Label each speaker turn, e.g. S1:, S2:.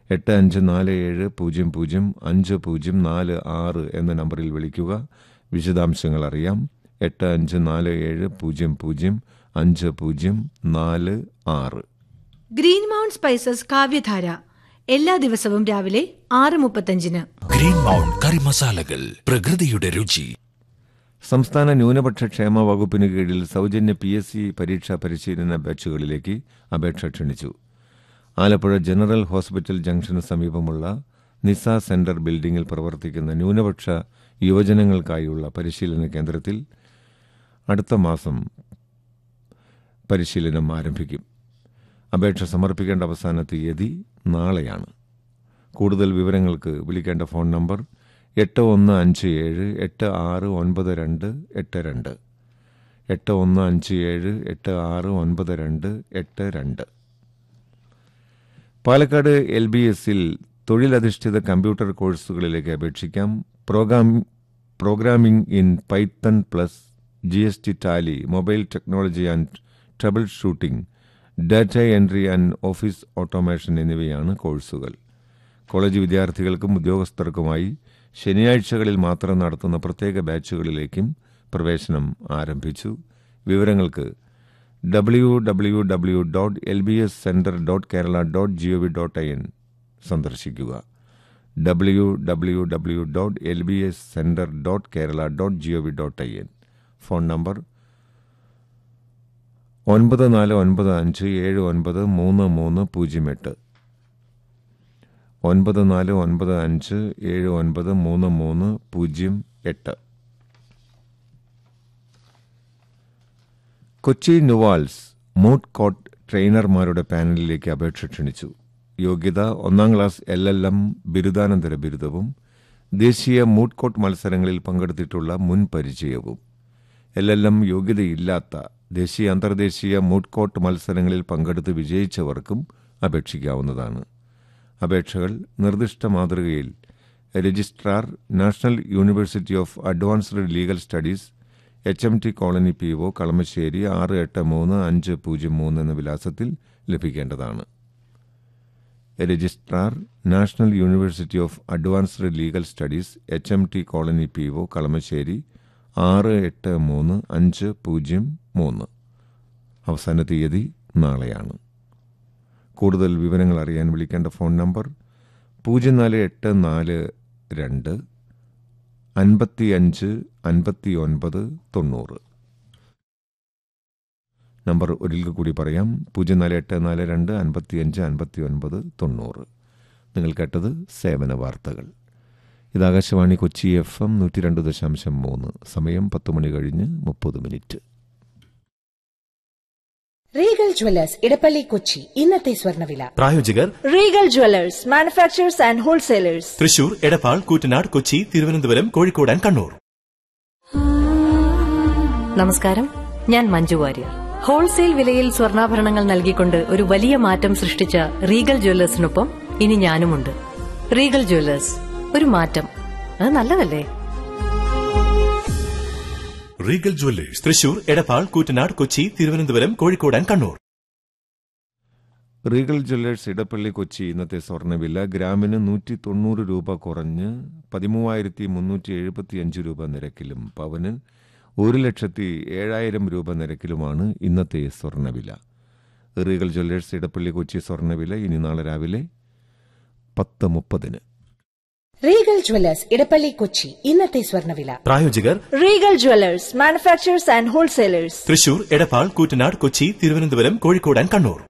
S1: എട്ട് അഞ്ച് നാല് ഏഴ് പൂജ്യം പൂജ്യം അഞ്ച് പൂജ്യം നാല് ആറ് എന്ന നമ്പറിൽ വിളിക്കുക വിശദാംശങ്ങൾ അറിയാം എട്ട് അഞ്ച് നാല് ഏഴ് പൂജ്യം പൂജ്യം അഞ്ച് പൂജ്യം നാല് ആറ്
S2: ഗ്രീൻ മൗണ്ട് സ്പൈസസ് കാവ്യധാര എല്ലാ ദിവസവും രാവിലെ ആറ് മുപ്പത്തഞ്ചിന്
S3: ഗ്രീൻ മൗണ്ട് കറി മസാലകൾ പ്രകൃതിയുടെ രുചി
S1: സംസ്ഥാന ന്യൂനപക്ഷ ക്ഷേമ വകുപ്പിന് കീഴിൽ സൗജന്യ പി എസ് സി പരീക്ഷാ പരിശീലന ബാച്ചുകളിലേക്ക് അപേക്ഷ ക്ഷണിച്ചു ആലപ്പുഴ ജനറൽ ഹോസ്പിറ്റൽ ജംഗ്ഷന് സമീപമുള്ള നിസ സെന്റർ ബിൽഡിംഗിൽ പ്രവർത്തിക്കുന്ന ന്യൂനപക്ഷ യുവജനങ്ങൾക്കായുള്ള പരിശീലന കേന്ദ്രത്തിൽ അടുത്ത മാസം പരിശീലനം ആരംഭിക്കും അപേക്ഷ സമർപ്പിക്കേണ്ട അവസാന തീയതി നാളെയാണ് കൂടുതൽ വിവരങ്ങൾക്ക് വിളിക്കേണ്ട ഫോൺ നമ്പർ എട്ട് ഒന്ന് അഞ്ച് ഏഴ് എട്ട് ആറ് ഒൻപത് രണ്ട് എട്ട് രണ്ട് എട്ട് ഒന്ന് അഞ്ച് ഏഴ് എട്ട് ആറ് ഒൻപത് രണ്ട് എട്ട് രണ്ട് പാലക്കാട് എൽ ബി എസിൽ തൊഴിലധിഷ്ഠിത കമ്പ്യൂട്ടർ കോഴ്സുകളിലേക്ക് അപേക്ഷിക്കാം program programming in Python plus G S T Tally mobile technology and troubleshooting data entry and office automation എന്നിവയാണ് കോഴ്സുകൾ കോളേജ് വിദ്യാർത്ഥികൾക്കും ഉദ്യോഗസ്ഥർക്കുമായി ശനിയാഴ്ചകളിൽ മാത്രം നടത്തുന്ന പ്രത്യേക ബാച്ചുകളിലേക്കും പ്രവേശനം ആരംഭിച്ചു വിവരങ്ങൾക്ക് W W W dot L B S centre dot Kerala dot G O V dot I N സന്ദർശിക്കുക W W W dot L B S centre dot Kerala dot G O V dot I N phone number ഒൻപത് നാല് ഒൻപത് അഞ്ച് ഏഴ് ഒൻപത് മൂന്ന് മൂന്ന് പൂജ്യം എട്ട് ഒൻപത് നാല് ഒൻപത് അഞ്ച് ഏഴ് ഒൻപത് മൂന്ന് മൂന്ന് പൂജ്യം എട്ട് കൊച്ചി നുവാൽസ് മൂട്ട് കോട്ട് ട്രെയിനർമാരുടെ പാനലിലേക്ക് അപേക്ഷ ക്ഷണിച്ചു യോഗ്യത ഒന്നാം ക്ലാസ് എൽ എൽ എം ബിരുദാനന്തര ബിരുദവും ദേശീയ മൂട്ട് കോട്ട് മത്സരങ്ങളിൽ പങ്കെടുത്തിട്ടുള്ള മുൻ പരിചയവും എൽ എൽ എം യോഗ്യതയില്ലാത്ത ദേശീയ അന്തർദേശീയ മൂട്ട് കോട്ട് മത്സരങ്ങളിൽ പങ്കെടുത്ത് വിജയിച്ചവർക്കും അപേക്ഷിക്കാവുന്നതാണ് അപേക്ഷകൾ നിർദ്ദിഷ്ട മാതൃകയിൽ registrar national university of advanced legal studies H M T colony P O Kalamassery ആറ് എട്ട് മൂന്ന് അഞ്ച് പൂജ്യം മൂന്ന് എന്ന വിലാസത്തിൽ ലഭിക്കേണ്ടതാണ് registrar national university of advanced legal studies H M T colony P O Kalamassery ആറ് എട്ട് മൂന്ന് അഞ്ച് പൂജ്യം മൂന്ന് അവസാന തീയതി നാളെയാണ് കൂടുതൽ വിവരങ്ങൾ അറിയാൻ വിളിക്കേണ്ട ഫോൺ നമ്പർ പൂജ്യം നാല് എട്ട് നാല് രണ്ട് അൻപത്തിയഞ്ച് അൻപത്തി ഒൻപത് തൊണ്ണൂറ് നമ്പർ ഒരിക്കൽ കൂടി പറയാം പൂജ്യം നാല് എട്ട് നാല് രണ്ട് അൻപത്തിയഞ്ച് അൻപത്തി ഒൻപത് തൊണ്ണൂറ് നിങ്ങൾ കേട്ടത് സേവന വാർത്തകൾ ഇത് ആകാശവാണി കൊച്ചി എഫ് എം നൂറ്റി രണ്ട് ദശാംശം മൂന്ന് സമയം പത്ത് മണി കഴിഞ്ഞ് മുപ്പത് minute
S4: Regal jewellers Edappally Kochi ഇന്നത്തെ സ്വർണ്ണവില
S5: പ്രായോജകർ
S6: Regal jewellers manufacturers and wholesalers
S5: Thrissur Edappal Koottanad Kochi Thiruvananthapuram Kozhikode and Kannur
S7: നമസ്കാരം ഞാൻ മഞ്ജു വാര്യർ ഹോൾസെയിൽ വിലയിൽ സ്വർണ്ണാഭരണങ്ങൾ നൽകിക്കൊണ്ട് ഒരു വലിയ മാറ്റം സൃഷ്ടിച്ച റീഗൽ ജ്വല്ലേഴ്സിനൊപ്പം ഇനി ഞാനുമുണ്ട് റീഗൽ ജ്വല്ലേഴ്സ് ഒരു മാറ്റം അത് നല്ലതല്ലേ
S5: Regal jewellers Thrissur Edappal Koottanad Kochi Thiruvananthapuram Kozhikode and Kannur
S1: Regal jewellers Edappally Kochi ഇന്നത്തെ സ്വർണ്ണവില ഗ്രാമിന് നൂറ്റി തൊണ്ണൂറ് രൂപ കുറഞ്ഞ് പതിമൂവായിരത്തി മുന്നൂറ്റി എഴുപത്തിയഞ്ച് രൂപ നിരക്കിലും പവന് ഒരു ലക്ഷത്തി ഏഴായിരം രൂപ നിരക്കിലുമാണ് ഇന്നത്തെ സ്വർണ്ണവില റീഗൽ ജ്വല്ലേഴ്സ് ഇടപ്പള്ളി കൊച്ചി സ്വർണ്ണവില ഇനി നാളെ രാവിലെ പത്ത് മുപ്പതിന്
S4: റീഗൽ ജ്വല്ലേഴ്സ് ഇടപ്പള്ളി കൊച്ചി ഇന്നത്തെ സ്വർണ്ണവില
S5: പ്രായോജകർ
S6: Regal jewellers manufacturers and wholesalers
S5: Thrissur Edappal Koottanad Kochi Thiruvananthapuram Kozhikode and Kannur